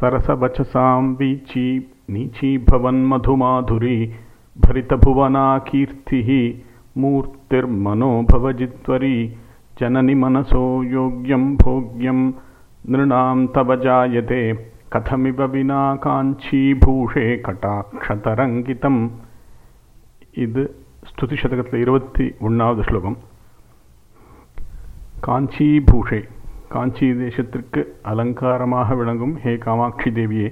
सरसवचसां वीची नीचीभवन्मधुमाधुरी भरितभुवना कीर्तिः मूर्तिर्मनोभवजित्वरी जननि मनसो योग्यं भोग्यं नृणां तव जायते कथमिव विना काञ्चीभूषे कटाक्षतरङ्गितम् இது ஸ்துதி சதகத்தில் இருபத்தி ஒன்றாவது ஸ்லோகம் காஞ்சி பூஷே காஞ்சி தேசத்திற்கு அலங்காரமாக விளங்கும் ஹே காமாட்சி தேவியே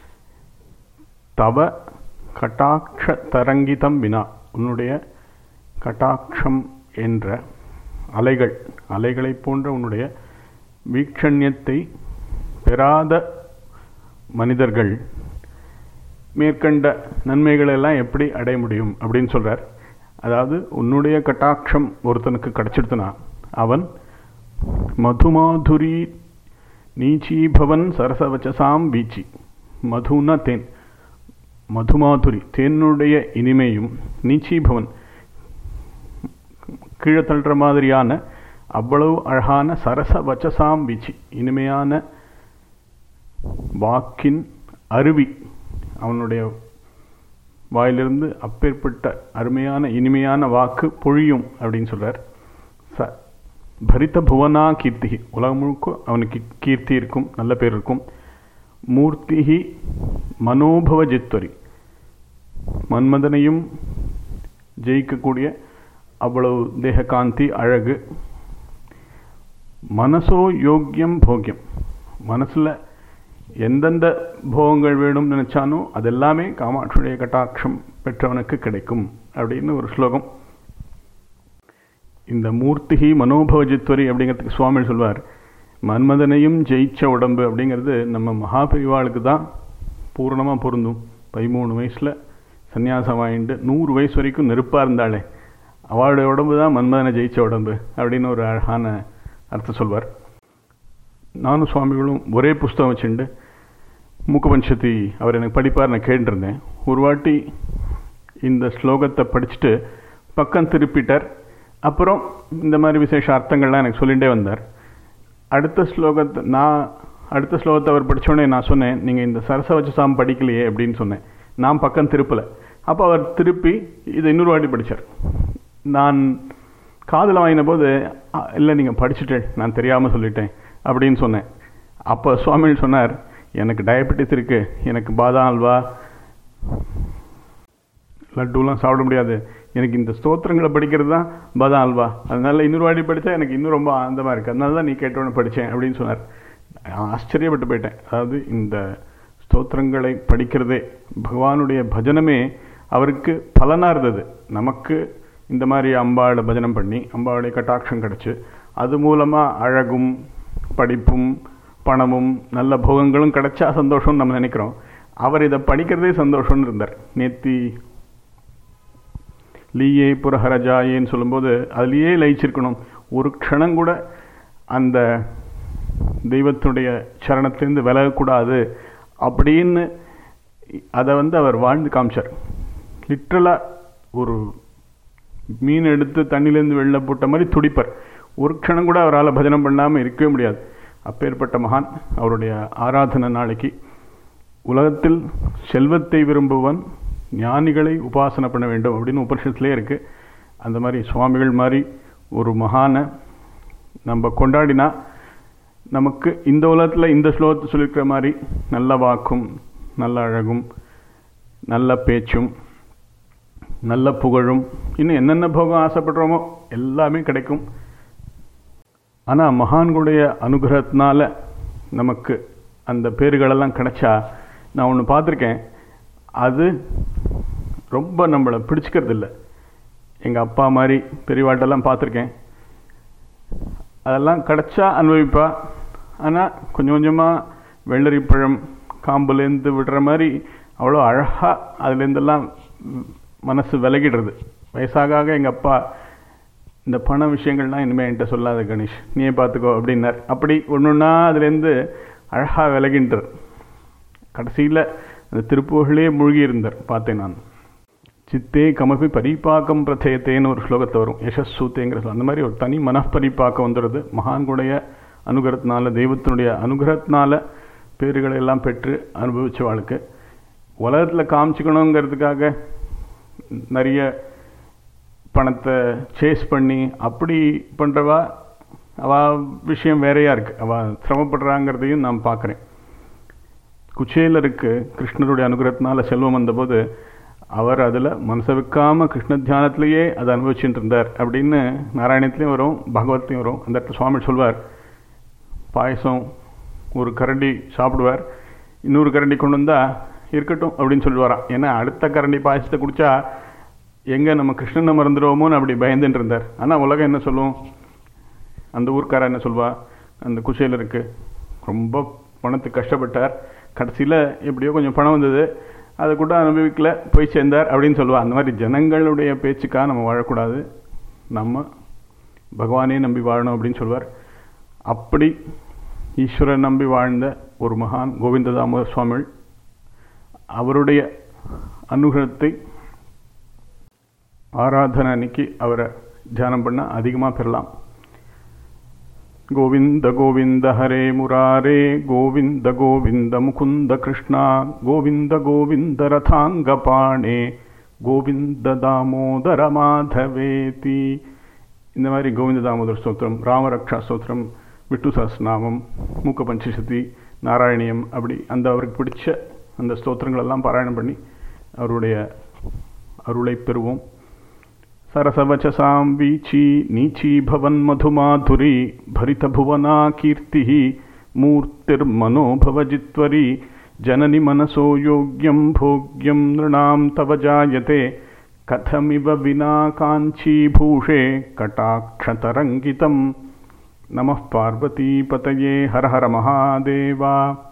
தவ கட்டாட்ச தரங்கிதம் வினா உன்னுடைய கட்டாட்சம் என்ற அலைகள் அலைகளைப் போன்ற உன்னுடைய வீக்ஷண்யத்தை பெறாத மனிதர்கள் மேற்கண்ட நன்மைகள் எல்லாம் எப்படி அடைய முடியும் அப்படின்னு சொல்றார் அதாவது உன்னுடைய கட்டாட்சம் ஒருத்தனுக்கு கிடைச்சிடுத்துனா அவன் மதுமாதுரி நீச்சீபவன் சரசவச்சசாம் வீச்சி மதுனா தேன் மதுமாதுரி தேனுடைய இனிமையும் நீச்சீபவன் கீழே தள்ளுற மாதிரியான அவ்வளவு அழகான சரச வச்சசாம் வீச்சி இனிமையான வாக்கின் அருவி அவனுடைய வாயிலிருந்து அப்பேற்பட்ட அருமையான இனிமையான வாக்கு பொழியும் அப்படின்னு சொல்றார் ச பரித புவனா கீர்த்தி உலகம் முழுக்க அவனுக்கு கீர்த்தி இருக்கும் நல்ல பேர் இருக்கும் மூர்த்திஹி மனோபவ ஜித்வரி மன்மதனையும் ஜெயிக்கக்கூடிய அவ்வளவு தேககாந்தி அழகு மனசோ யோக்கியம் போக்கியம் மனசில் எந்தெந்த போகங்கள் வேணும்னு நினைச்சானோ அதெல்லாமே காமாட்சியுடைய கட்டாட்சம் பெற்றவனுக்கு கிடைக்கும் அப்படின்னு ஒரு ஸ்லோகம் இந்த மூர்த்திகி மனோபவஜித்வரி அப்படிங்கிறதுக்கு சுவாமி சொல்வார் மன்மதனையும் ஜெயிச்ச உடம்பு அப்படிங்கிறது நம்ம மகாபெரிவாளுக்கு தான் பூரணமாக பொருந்தும் பதிமூணு வயசில் சன்னியாசம் வாங்கிட்டு நூறு வயசு வரைக்கும் நெருப்பாக இருந்தாளே அவளுடைய உடம்பு தான் மன்மதனை ஜெயிச்ச உடம்பு அப்படின்னு ஒரு அழகான அர்த்தம் சொல்வார் நானும் சுவாமிகளும் ஒரே புஸ்தகம் வச்சுண்டு மூக்கபஞ்சதி அவர் எனக்கு படிப்பார் நான் கேட்டுருந்தேன் ஒரு வாட்டி இந்த ஸ்லோகத்தை படிச்சுட்டு பக்கம் திருப்பிட்டார் அப்புறம் இந்த மாதிரி விசேஷ அர்த்தங்கள்லாம் எனக்கு சொல்லிகிட்டே வந்தார் அடுத்த ஸ்லோகத்தை நான் அடுத்த ஸ்லோகத்தை அவர் படித்தோடனே நான் சொன்னேன் நீங்கள் இந்த சரசவச்ச சாம் படிக்கலையே அப்படின்னு சொன்னேன் நான் பக்கம் திருப்பலை அப்போ அவர் திருப்பி இதை இன்னொரு வாட்டி படித்தார் நான் காதில் வாங்கின போது இல்லை நீங்கள் படிச்சுட்டேன் நான் தெரியாமல் சொல்லிட்டேன் அப்படின்னு சொன்னேன் அப்போ சுவாமிகள் சொன்னார் எனக்கு டயபெட்டிஸ் இருக்கு எனக்கு பாதாம் அல்வா லட்டுலாம் சாப்பிட முடியாது எனக்கு இந்த ஸ்தோத்திரங்களை படிக்கிறது தான் பாதாம் அல்வா அதனால இன்னொரு வாட்டி படித்தா எனக்கு இன்னும் ரொம்ப ஆனந்தமாக இருக்குது அதனால தான் நீ கேட்டவொன்னு படித்தேன் அப்படின்னு சொன்னார் ஆச்சரியப்பட்டு போயிட்டேன் அதாவது இந்த ஸ்தோத்திரங்களை படிக்கிறதே பகவானுடைய பஜனமே அவருக்கு பலனாக இருந்தது நமக்கு இந்த மாதிரி அம்பாளை பஜனம் பண்ணி அம்பாளுடைய கட்டாட்சம் கிடச்சி அது மூலமாக அழகும் படிப்பும் பணமும் நல்ல போகங்களும் கிடைச்சா சந்தோஷம்னு நம்ம நினைக்கிறோம் அவர் இதை படிக்கிறதே சந்தோஷம்னு இருந்தார் நேத்தி லீயே புரஹரஜாயேன்னு சொல்லும்போது அதுலேயே லயிச்சிருக்கணும் ஒரு க்ஷணம் கூட அந்த தெய்வத்துடைய சரணத்திலேருந்து விலகக்கூடாது அப்படின்னு அதை வந்து அவர் வாழ்ந்து காமிச்சார் லிட்ரலாக ஒரு மீன் எடுத்து தண்ணியிலேருந்து வெளில போட்ட மாதிரி துடிப்பர் ஒரு க்ஷணம் கூட அவரால் பஜனம் பண்ணாமல் இருக்கவே முடியாது அப்பேற்பட்ட மகான் அவருடைய ஆராதனை நாளைக்கு உலகத்தில் செல்வத்தை விரும்புவன் ஞானிகளை உபாசனை பண்ண வேண்டும் அப்படின்னு உபனிஷத்துலேயே இருக்குது அந்த மாதிரி சுவாமிகள் மாதிரி ஒரு மகானை நம்ம கொண்டாடினா நமக்கு இந்த உலகத்தில் இந்த ஸ்லோகத்தை சொல்லியிருக்கிற மாதிரி நல்ல வாக்கும் நல்ல அழகும் நல்ல பேச்சும் நல்ல புகழும் இன்னும் என்னென்ன போகம் ஆசைப்படுறோமோ எல்லாமே கிடைக்கும் ஆனால் மகான்களுடைய அனுகிரகத்தினால நமக்கு அந்த பேர்களெல்லாம் கிடைச்சா நான் ஒன்று பார்த்துருக்கேன் அது ரொம்ப நம்மளை பிடிச்சிக்கிறது இல்லை எங்கள் அப்பா மாதிரி பெரியவாட்டெல்லாம் பார்த்துருக்கேன் அதெல்லாம் கிடைச்சா அனுபவிப்பா ஆனால் கொஞ்சம் கொஞ்சமாக வெள்ளரிப்பழம் காம்புலேருந்து விடுற மாதிரி அவ்வளோ அழகாக அதுலேருந்தெல்லாம் மனசு விலகிடுறது வயசாக எங்கள் அப்பா இந்த பண விஷயங்கள்லாம் இனிமேல் என்கிட்ட சொல்லாத கணேஷ் நீயே பார்த்துக்கோ அப்படின்னார் அப்படி ஒன்று ஒன்றா அதுலேருந்து அழகாக விலகின்றார் கடைசியில் அந்த திருப்புகழே மூழ்கி இருந்தார் பார்த்தேன் நான் சித்தே கமபி பரிபாக்கம் பிரதேத்தேன்னு ஒரு ஸ்லோகத்தை வரும் யசஸ்ஸூத்தேங்கிற சொல்ல அந்த மாதிரி ஒரு தனி மனப்பரிப்பாக்கம் வந்துடுது மகான்களுடைய அனுகிரகத்தினால தெய்வத்தினுடைய அனுகிரகத்தினால பேறுகளை எல்லாம் பெற்று அனுபவிச்சவாளுக்கு உலகத்தில் காமிச்சிக்கணுங்கிறதுக்காக நிறைய பணத்தை சேஸ் பண்ணி அப்படி பண்ணுறவா அவள் விஷயம் வேறையா இருக்குது அவள் சிரமப்படுறாங்கிறதையும் நான் பார்க்குறேன் குச்சேலருக்கு கிருஷ்ணருடைய அனுகிரகத்தினால செல்வம் வந்தபோது அவர் அதில் மனசை வைக்காம கிருஷ்ண தியானத்திலேயே அதை அனுபவிச்சுட்டு இருந்தார் அப்படின்னு நாராயணத்துலேயும் வரும் பகவத்லையும் வரும் அந்த இடத்துல சுவாமி சொல்வார் பாயசம் ஒரு கரண்டி சாப்பிடுவார் இன்னொரு கரண்டி கொண்டு வந்தா இருக்கட்டும் அப்படின்னு சொல்லுவாராம் ஏன்னா அடுத்த கரண்டி பாயசத்தை குடிச்சா எங்கே நம்ம கிருஷ்ணனை மறந்துடுவோமோன்னு அப்படி பயந்துட்டு இருந்தார் ஆனால் உலகம் என்ன சொல்லும் அந்த ஊர்க்காரர் என்ன சொல்வா அந்த குச்சேலருக்கு ரொம்ப பணத்துக்கு கஷ்டப்பட்டார் கடைசியில் எப்படியோ கொஞ்சம் பணம் வந்தது அதை கூட அனுபவிக்கல போய் சேர்ந்தார் அப்படின்னு சொல்லுவா அந்த மாதிரி ஜனங்களுடைய பேச்சுக்காக நம்ம வாழக்கூடாது நம்ம பகவானே நம்பி வாழணும் அப்படின்னு சொல்வார் அப்படி ஈஸ்வரன் நம்பி வாழ்ந்த ஒரு மகான் கோவிந்த தாமோதர் சுவாமிகள் அவருடைய அனுகிரகத்தை ஆராதனை அன்னைக்கு அவரை தியானம் பண்ண அதிகமாக பெறலாம் गोविन्द गोविन्द हरे मुरारे गोविन्द गोविन्द मुकुन्द कृष्णा गोविन्द गोविन्द रथाङ्गपाणे கோவிந்த தாமோதர மாதவேதி இந்த மாதிரி கோவிந்த தாமோதர ஸ்தோத்திரம் ராமரக்ஷா ஸ்தோத்திரம் விட்டு சஹஸ்நாமம் மூக்க பஞ்சசதி நாராயணியம் அப்படி அந்த அவருக்கு பிடிச்ச அந்த ஸ்தோத்திரங்களெல்லாம் பாராயணம் பண்ணி அவருடைய அருளை பெறுவோம் सरसवचसां वीची नीची भवन्मधुमाधुरी भरितभुवना कीर्तिः मूर्तिर्मनोभवजित्वरी जननि मनसो योग्यं भोग्यं नृणां तव जायते कथमिव विना काञ्चीभूषे कटाक्षतरङ्गितं नमः पार्वतीपतये हर हर महादेवा